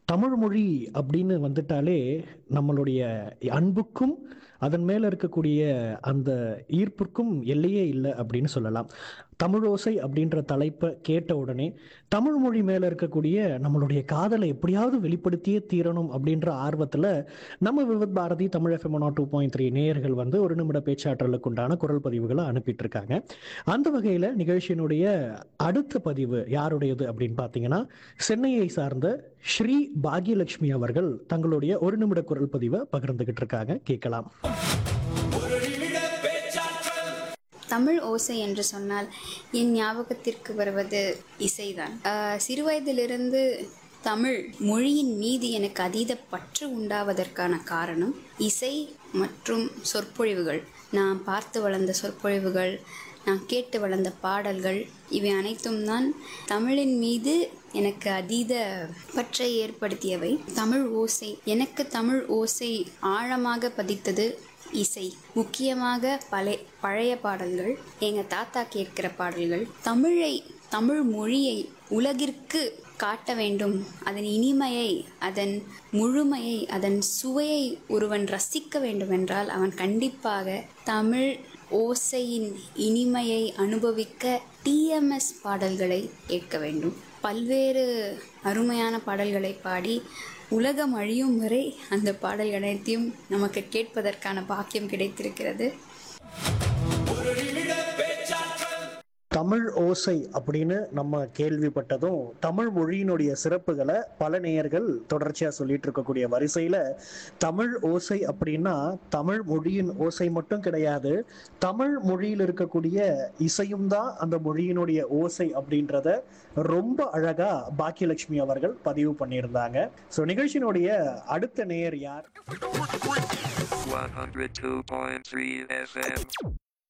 தமிழ் மொழி அப்படின்னு வந்துட்டாலே நம்மளுடைய அன்புக்கும் அதன் மேல இருக்கக்கூடிய அந்த ஈர்ப்புக்கும் எல்லையே இல்லை அப்படின்னு சொல்லலாம் தமிழோசை அப்படின்ற தலைப்பை கேட்ட உடனே தமிழ் மொழி மேல இருக்கக்கூடிய நம்மளுடைய காதலை எப்படியாவது வெளிப்படுத்தியே தீரணும் அப்படின்ற ஆர்வத்துல நம்ம Vividh Bharati Tamil FM two point three நேயர்கள் வந்து ஒரு நிமிட பேச்சாற்றலுக்கு உண்டான குரல் பதிவுகளை அனுப்பிட்டு இருக்காங்க அந்த வகையில நிகழ்ச்சியினுடைய அடுத்த பதிவு யாருடையது அப்படின்னு பார்த்தீங்கன்னா சென்னையை சார்ந்த ஸ்ரீ பாக்யலட்சுமி அவர்கள் தங்களுடைய ஒரு நிமிட குரல் பதிவை பகிர்ந்துகிட்டு இருக்காங்க கேட்கலாம் தமிழ் ஓசை என்று சொன்னால் என் ஞாபகத்திற்கு வருவது இசைதான் ஆஹ் சிறுவயதிலிருந்து தமிழ் மொழியின் மீது எனக்கு அதீத பற்று உண்டாவதற்கான காரணம் இசை மற்றும் சொற்பொழிவுகள் நான் பார்த்து வளர்ந்த சொற்பொழிவுகள் நான் கேட்டு வளர்ந்த பாடல்கள் இவை அனைத்தும் தான் தமிழின் மீது எனக்கு அதீத பற்றை ஏற்படுத்தியவை தமிழ் ஓசை எனக்கு தமிழ் ஓசை ஆழமாக பதித்தது இசை முக்கியமாக பழைய பழைய பாடல்கள் எங்க தாத்தா கேட்கிற பாடல்கள் தமிழை தமிழ் மொழியை உலகிற்கு காட்ட வேண்டும் அதன் இனிமையை அதன் முழுமையை அதன் சுவையை ஒருவன் ரசிக்க வேண்டுமென்றால் அவன் கண்டிப்பாக தமிழ் ஓசையின் இனிமையை அனுபவிக்க டிஎம்எஸ் பாடல்களை கேட்க வேண்டும் பல்வேறு அருமையான பாடல்களை பாடி உலகம் அழியும் வரை அந்த பாடல்கள் அனைத்தையும் நமக்கு கேட்பதற்கான பாக்கியம் கிடைத்திருக்கிறது தமிழ் ஓசை அப்படின்னு நம்ம கேள்விப்பட்டதும் தமிழ் மொழியினுடைய சிறப்புகளை பல நேயர்கள் தொடர்ச்சியா சொல்லிட்டு இருக்கக்கூடிய வரிசையில தமிழ் ஓசை அப்படின்னா தமிழ் மொழியின் ஓசை மட்டும் கிடையாது தமிழ் மொழியில் இருக்கக்கூடிய இசையும் தான் அந்த மொழியினுடைய ஓசை அப்படின்றத ரொம்ப அழகா பாக்கியலட்சுமி அவர்கள் பதிவு பண்ணியிருந்தாங்க ஸோ நிகழ்ச்சியினுடைய அடுத்த நேயர் யார் 102.3 FM.